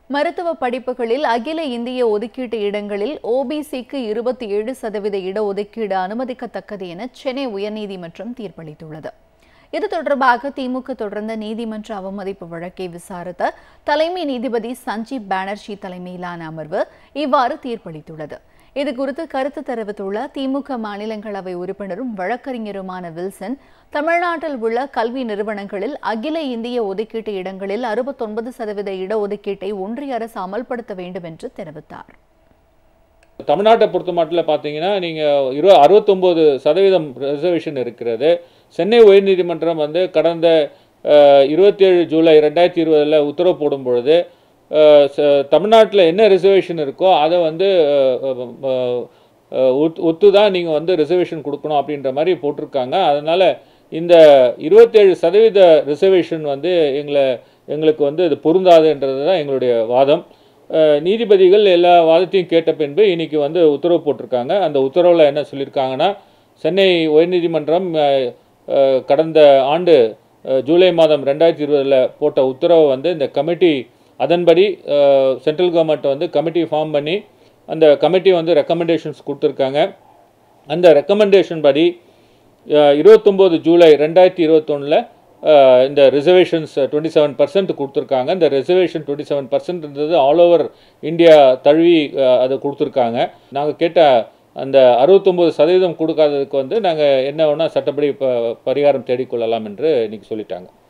மருத்துவ படிப்புகளில் அகில இந்திய ஒதுக்கீட்டு இடங்களில் ஓபிசிக்கு இருபத்தி ஏழு சதவீத இடஒதுக்கீடு அனுமதிக்கத்தக்கது என சென்னை உயர்நீதிமன்றம் தீர்ப்பளித்துள்ளது இது தொடர்பாக திமுக தொடர்ந்த நீதிமன்ற அவமதிப்பு வழக்கை விசாரித்த தலைமை நீதிபதி சஞ்சீப் பானர்ஜி தலைமையிலான அமர்வு இவ்வாறு தீர்ப்பளித்துள்ளது இது குறித்து கருத்து தெரிவித்துள்ள திமுக மாநிலங்களவை உறுப்பினரும் வழக்கறிஞருமான வில்சன் தமிழ்நாட்டில் உள்ள கல்வி நிறுவனங்களில் அகில இந்திய ஒதுக்கீட்டு இடங்களில் அறுபத்தொன்பது சதவீத இடஒதுக்கீட்டை ஒன்றிய அரசு அமல்படுத்த வேண்டும் என்று தெரிவித்தார் தமிழ்நாட்டை பொறுத்த மட்டும் பார்த்தீங்கன்னா நீங்கள் இரு அறுபத்தொம்போது சதவீதம் ரிசர்வேஷன் இருக்கிறது சென்னை உயர்நீதிமன்றம் வந்து கடந்த இருபத்தேழு ஜூலை ரெண்டாயிரத்தி இருபதில் உத்தரவு போடும் பொழுது அஹ், ச- தமிழ்நாட்டில் என்ன ரிசர்வேஷன் இருக்கோ அதை வந்து அஹ், அஹ், அஹ், ஒத்து ஒத்து தான் நீங்கள் வந்து ரிசர்வேஷன் கொடுக்கணும் அப்படின்ற மாதிரி போட்டிருக்காங்க அதனால் இந்த இருபத்தேழு சதவீத ரிசர்வேஷன் வந்து எங்களை எங்களுக்கு வந்து இது பொருந்தாதுன்றது தான் எங்களுடைய வாதம் அஹ், நீதிபதிகள் எல்லா வாதத்தையும் கேட்ட பின்பு இன்னைக்கு வந்து உத்தரவு போட்டிருக்காங்க அந்த உத்தரவில் என்ன சொல்லியிருக்காங்கன்னா சென்னை உயர்நீதிமன்றம் அஹ், அஹ், கடந்த ஆண்டு அஹ், ஜூலை மாதம் ரெண்டாயிரத்தி இருபதில் போட்ட உத்தரவை வந்து இந்த கமிட்டி அதன்படி சென்ட்ரல் கவர்மெண்ட் வந்து கமிட்டி ஃபார்ம் பண்ணி அந்த கமிட்டி வந்து ரெக்கமெண்டேஷன்ஸ் கொடுத்துருக்காங்க அந்த ரெக்கமெண்டேஷன் படி இருபத்தொம்போது ஜூலை ரெண்டாயிரத்தி இருபத்தொன்னில் இந்த ரிசர்வேஷன்ஸ் டுவெண்ட்டி செவன் பர்சன்ட் கொடுத்துருக்காங்க இந்த ரிசர்வேஷன் டுவெண்ட்டி செவன் பர்சன்ட்ன்றது ஆல் ஓவர் இந்தியா தழுவி அஹ், அதை கொடுத்துருக்காங்க நாங்கள் கேட்ட அந்த அறுபத்தொம்போது சதவீதம் கொடுக்காததுக்கு வந்து நாங்கள் என்ன வேணால் சட்டப்படி ப பரிகாரம் தேடிக்கொள்ளலாம் என்று இன்னைக்கு சொல்லிட்டாங்க